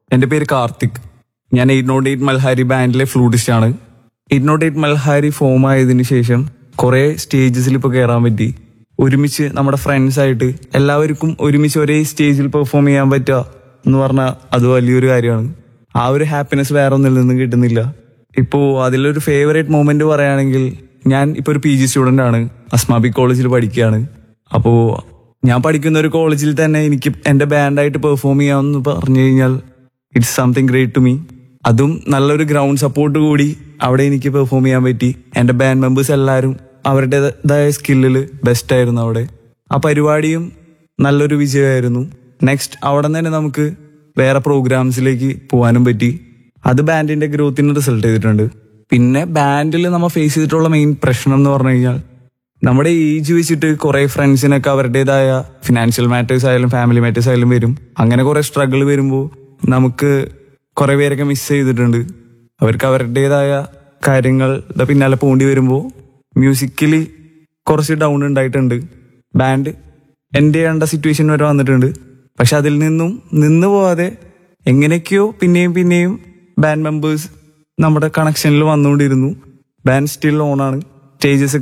എൻ്റെ പേര് കാർത്തിക് ഞാൻ എയ്റ്റ് നോട്ട് എയ്റ്റ് മൽഹാരി ബാൻഡിലെ ഫ്ലൂട്ടിസ്റ്റ് ആണ് eight note eight Malhari form ആയതിനു ശേഷം കുറെ സ്റ്റേജസിൽ ഇപ്പോൾ കയറാൻ പറ്റി ഒരുമിച്ച് നമ്മുടെ ഫ്രണ്ട്സ് ആയിട്ട് എല്ലാവർക്കും ഒരുമിച്ച് ഒരേ സ്റ്റേജിൽ പെർഫോം ചെയ്യാൻ പറ്റുക എന്ന് പറഞ്ഞാൽ അത് വലിയൊരു കാര്യമാണ് ആ ഒരു ഹാപ്പിനെസ് വേറെ ഒന്നിൽ നിന്നും കിട്ടുന്നില്ല ഇപ്പോൾ അതിലൊരു ഫേവറേറ്റ് മൊമെന്റ് പറയുകയാണെങ്കിൽ ഞാൻ ഇപ്പോൾ ഒരു പി ജി സ്റ്റുഡൻ്റ് ആണ് അസ്മാബി കോളേജിൽ പഠിക്കുകയാണ് അപ്പോൾ ഞാൻ പഠിക്കുന്ന ഒരു കോളേജിൽ തന്നെ എനിക്ക് എൻ്റെ ബാൻഡായിട്ട് പെർഫോം ചെയ്യാമെന്ന് പറഞ്ഞു കഴിഞ്ഞാൽ it's something great to me അതും നല്ലൊരു ഗ്രൗണ്ട് സപ്പോർട്ട് കൂടി അവിടെ എനിക്ക് പെർഫോം ചെയ്യാൻ പറ്റി എൻ്റെ ബാൻഡ് മെമ്പേഴ്സ് എല്ലാവരും അവരുടേതായ സ്കില്ലിൽ ബെസ്റ്റ് ആയിരുന്നു അവിടെ ആ പരിപാടിയും നല്ലൊരു വിജയമായിരുന്നു നെക്സ്റ്റ് അവിടെ നിന്ന് തന്നെ നമുക്ക് വേറെ പ്രോഗ്രാംസിലേക്ക് പോകാനും പറ്റി അത് ബാൻഡിന്റെ ഗ്രോത്തിന് റിസൾട്ട് ചെയ്തിട്ടുണ്ട് പിന്നെ ബാൻഡിൽ നമ്മൾ ഫേസ് ചെയ്തിട്ടുള്ള മെയിൻ പ്രശ്നം എന്ന് പറഞ്ഞു കഴിഞ്ഞാൽ നമ്മുടെ ഏജ് വെച്ചിട്ട് കുറെ ഫ്രണ്ട്സിനൊക്കെ അവരുടേതായ ഫിനാൻഷ്യൽ മാറ്റേഴ്സ് ആയാലും ഫാമിലി മാറ്റേഴ്സ് ആയാലും വരും അങ്ങനെ കുറെ സ്ട്രഗിൾ വരുമ്പോൾ നമുക്ക് കുറെ പേരൊക്കെ മിസ് ചെയ്തിട്ടുണ്ട് അവർക്ക് അവരുടേതായ കാര്യങ്ങളുടെ പിന്നാലെ പോണ്ടി വരുമ്പോൾ മ്യൂസിക്കലി കുറച്ച് ഡൗൺ ഉണ്ടായിട്ടുണ്ട് ബാൻഡ് എൻ്റെ ചെയ്യേണ്ട സിറ്റുവേഷൻ വരെ വന്നിട്ടുണ്ട് പക്ഷെ അതിൽ നിന്നും നിന്ന് പോവാതെ എങ്ങനെയൊക്കെയോ പിന്നെയും പിന്നെയും ബാൻഡ് മെമ്പേഴ്സ് നമ്മുടെ കണക്ഷനിൽ വന്നുകൊണ്ടിരുന്നു ബാൻഡ് സ്റ്റിൽ ഓണാണ് സ്റ്റേജസ്